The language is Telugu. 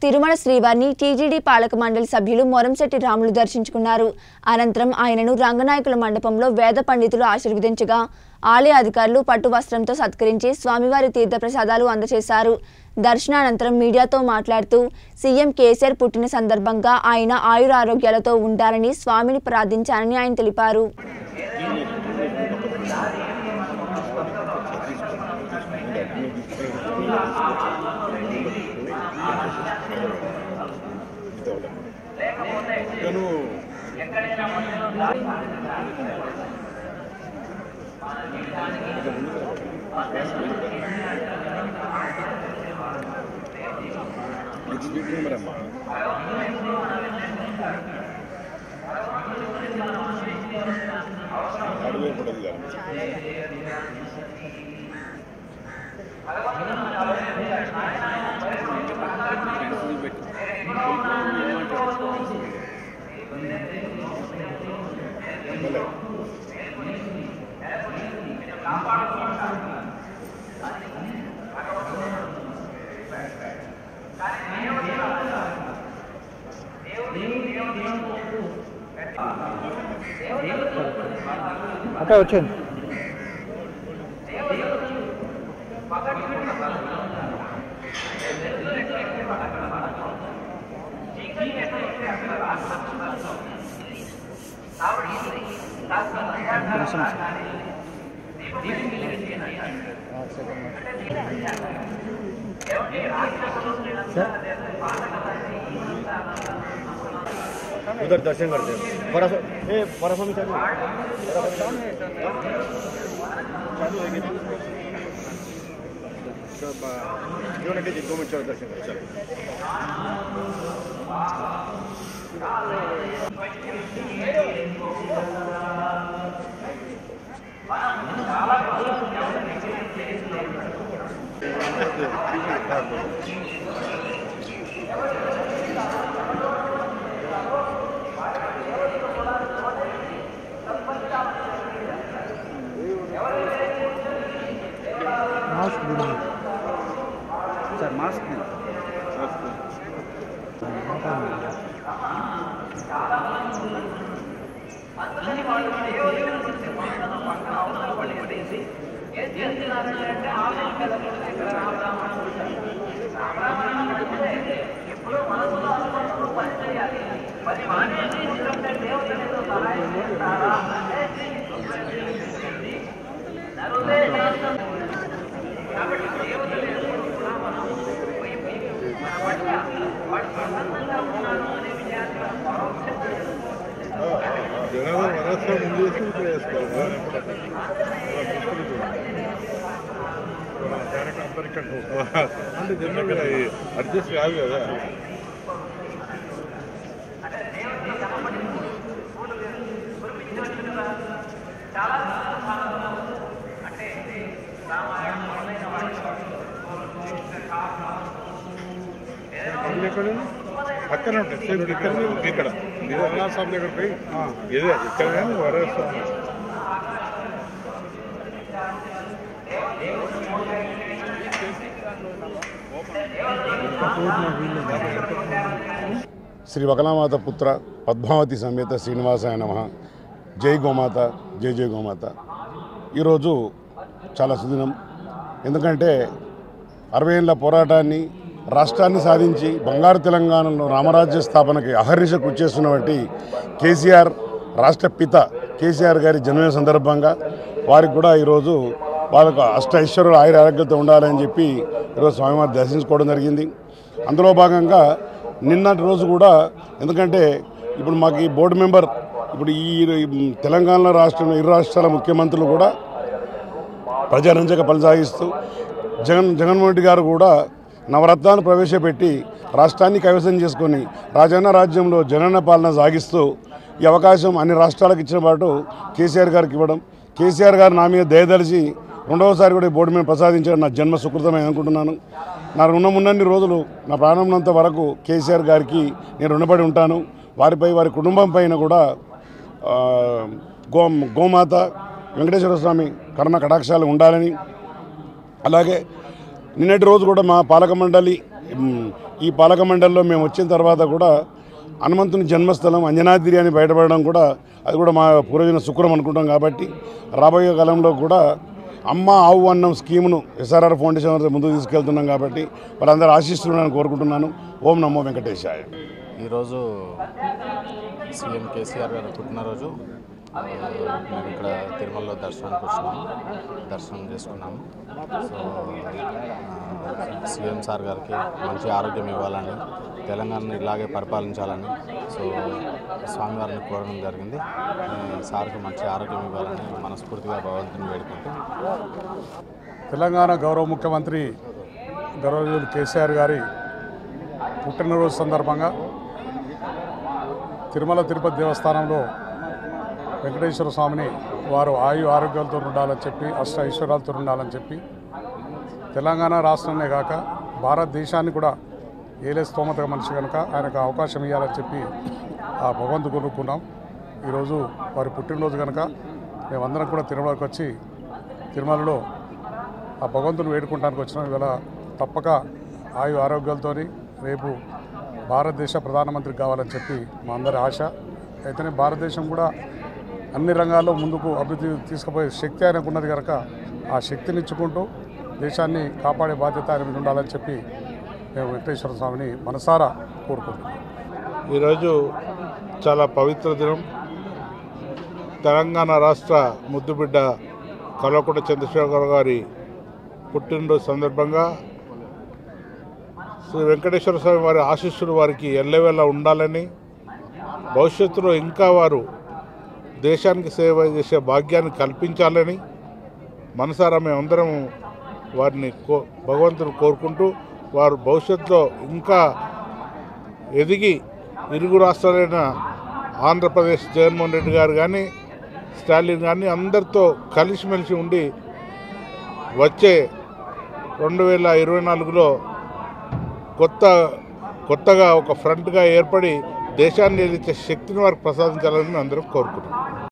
తిరుమల శ్రీవారిని టీటీడీ పాలక మండలి సభ్యులు మొరంశెట్టి రాములు దర్శించుకున్నారు అనంతరం ఆయనను రంగనాయకుల మండపంలో వేద పండితులు ఆశీర్వదించగా ఆలయ అధికారులు పట్టు వస్త్రంతో సత్కరించి స్వామివారి తీర్థప్రసాదాలు అందజేశారు దర్శనానంతరం మీడియాతో మాట్లాడుతూ సీఎం కేసీఆర్ పుట్టిన సందర్భంగా ఆయన ఆయురారోగ్యాలతో ఉండాలని స్వామిని ప్రార్థించానని ఆయన తెలిపారు తను నెక్స్ట్ వీక్ నెంబర్ అమ్మా అడుగు పడదు కదా మళ్ళీ అక్క వచ్చేయండి उधर दर्शन करते हैं बड़ा सा ए बड़ा सा चालू ఏమంటే ఇంకో మంచి దర్శనం చేస్తారు మాస్క్ బిగింది. సార్ మాస్క్ జనాభా వరస ముందు వేసి ఇప్పుడు వేసుకోవాలి అంటే జనరల్ అడ్జస్ట్ కాదు కదా పక్కన ఉంటుంది సేమ్ ఇక్కడ ఇక్కడ నిజంగా షాప్ దగ్గర పోయి ఇదే ఇక్కడ కానీ వరస శ్రీ వకలామాత పుత్ర పద్మావతి సమేత శ్రీనివాసాయ నమ జై గోమాత జై జై గోమాత ఈరోజు చాలా సుదినం ఎందుకంటే అరవై ఏళ్ళ పోరాటాన్ని రాష్ట్రాన్ని సాధించి బంగారు తెలంగాణలో రామరాజ్య స్థాపనకి అహర్నిశ కృషి చేస్తున్నటువంటి కేసీఆర్ రాష్ట్ర పిత కేసీఆర్ గారి జన్మదిన సందర్భంగా వారికి కూడా ఈరోజు వాళ్ళకు అష్ట ఐశ్వర్యులు ఆయుర ఆరోగ్యంతో ఉండాలని చెప్పి ఈరోజు స్వామివారి దర్శించుకోవడం జరిగింది అందులో భాగంగా నిన్నటి రోజు కూడా ఎందుకంటే ఇప్పుడు మాకు ఈ బోర్డు మెంబర్ ఇప్పుడు ఈ తెలంగాణ రాష్ట్రంలో ఇరు రాష్ట్రాల ముఖ్యమంత్రులు కూడా ప్రజారంజక కొనసాగిస్తూ జగన్ జగన్మోహన్ రెడ్డి గారు కూడా నవరత్నాలు ప్రవేశపెట్టి రాష్ట్రాన్ని కైవసం చేసుకొని రాజన్న రాజ్యంలో జగనన్న పాలన సాగిస్తూ ఈ అవకాశం అన్ని రాష్ట్రాలకు ఇచ్చిన పాటు కేసీఆర్ గారికి ఇవ్వడం కేసీఆర్ గారు నా మీద దయదలిచి రెండవసారి కూడా ఈ బోర్డు మీద ప్రసాదించడం నా జన్మ సుకృతమే అనుకుంటున్నాను నా రుణం ఉన్నన్ని రోజులు నా ప్రాణం ఉన్నంత వరకు కేసీఆర్ గారికి నేను రుణపడి ఉంటాను వారిపై వారి కుటుంబం పైన కూడా ఆ, గో గోమాత వెంకటేశ్వర స్వామి కరుణ కటాక్షాలు ఉండాలని అలాగే నిన్నటి రోజు కూడా మా పాలక మండలి మ్, ఈ పాలక మండలిలో మేము వచ్చిన తర్వాత కూడా హనుమంతుని జన్మస్థలం అంజనాద్రి అని బయటపడడం కూడా అది కూడా మా పూర్వజన శుక్రం అనుకుంటాం కాబట్టి రాబోయే కాలంలో కూడా అమ్మ ఆవు అన్నం స్కీమును ఎస్ఆర్ఆర్ ఫౌండేషన్ వారి ముందుకు తీసుకెళ్తున్నాం కాబట్టి వాళ్ళందరూ ఆశిస్తున్నారని కోరుకుంటున్నాను ఓం నమో వెంకటేశాయ ఈరోజు సీఎం కేసీఆర్ గారి పుట్టినరోజు ఆ, మేము ఇక్కడ తిరుమలలో దర్శనానికి వచ్చినాము దర్శనం చేసుకున్నాము సో ఆ, సీఎం సార్ గారికి మంచి ఆరోగ్యం ఇవ్వాలని తెలంగాణను ఇలాగే పరిపాలించాలని సో స్వామివారిని కోరడం జరిగింది ఈ సార్కి మంచి ఆరోగ్యం ఇవ్వాలని మనస్ఫూర్తిగా భగవంతుని వేడుకుంటూ తెలంగాణ గౌరవ ముఖ్యమంత్రి గౌరవనీయులు కేసీఆర్ గారి పుట్టినరోజు సందర్భంగా తిరుమల తిరుపతి దేవస్థానంలో వెంకటేశ్వర స్వామిని వారు ఆయు ఆరోగ్యాలతో ఉండాలని చెప్పి అష్ట ఐశ్వర్యాలతో ఉండాలని చెప్పి తెలంగాణ రాష్ట్రాన్నే కాక భారతదేశాన్ని కూడా ఏలే స్తోమత మనిషి కనుక ఆయనకు అవకాశం ఇవ్వాలని చెప్పి ఆ భగవంతు కొనుక్కున్నాం ఈరోజు వారి పుట్టినరోజు కనుక మేమందరం కూడా తిరుమలకి వచ్చి తిరుమలలో ఆ భగవంతుని వేడుకుంటానికి వచ్చినాం ఇవాళ తప్పక ఆయు ఆరోగ్యాలతో రేపు భారతదేశ ప్రధానమంత్రి కావాలని చెప్పి మా అందరి ఆశ అయితేనే భారతదేశం కూడా అన్ని రంగాల్లో ముందుకు అభివృద్ధి తీసుకుపోయే శక్తి ఆయనకు ఉన్నది కనుక ఆ శక్తిని ఇచ్చుకుంటూ దేశాన్ని కాపాడే బాధ్యత ఆయన మీద ఉండాలని చెప్పి మేము వెంకటేశ్వర స్వామిని మనసారా కోరుకుంటున్నాం ఈరోజు చాలా పవిత్ర దినం తెలంగాణ రాష్ట్ర ముద్దుబిడ్డ కల్వకుంట చంద్రశేఖర్ గారి పుట్టినరోజు సందర్భంగా శ్రీ వెంకటేశ్వర స్వామి వారి ఆశీస్సులు వారికి ఎల్లవేళ ఉండాలని భవిష్యత్తులో ఇంకా వారు దేశానికి సేవ చేసే భాగ్యాన్ని కల్పించాలని మనసారా మేమందరం వారిని కో భగవంతుని కోరుకుంటూ వారు భవిష్యత్తులో ఇంకా ఎదిగి ఇరుగు రాష్ట్రాలైన ఆంధ్రప్రదేశ్ జగన్మోహన్ రెడ్డి గారు కానీ స్టాలిన్ కానీ అందరితో కలిసిమెలిసి ఉండి వచ్చే రెండు వేల ఇరవై నాలుగులో కొత్త కొత్తగా ఒక ఫ్రంట్గా ఏర్పడి దేశాన్ని ఏలిచ్చే శక్తిని వారికి ప్రసాదించాలని మేము అందరం కోరుకుంటున్నాం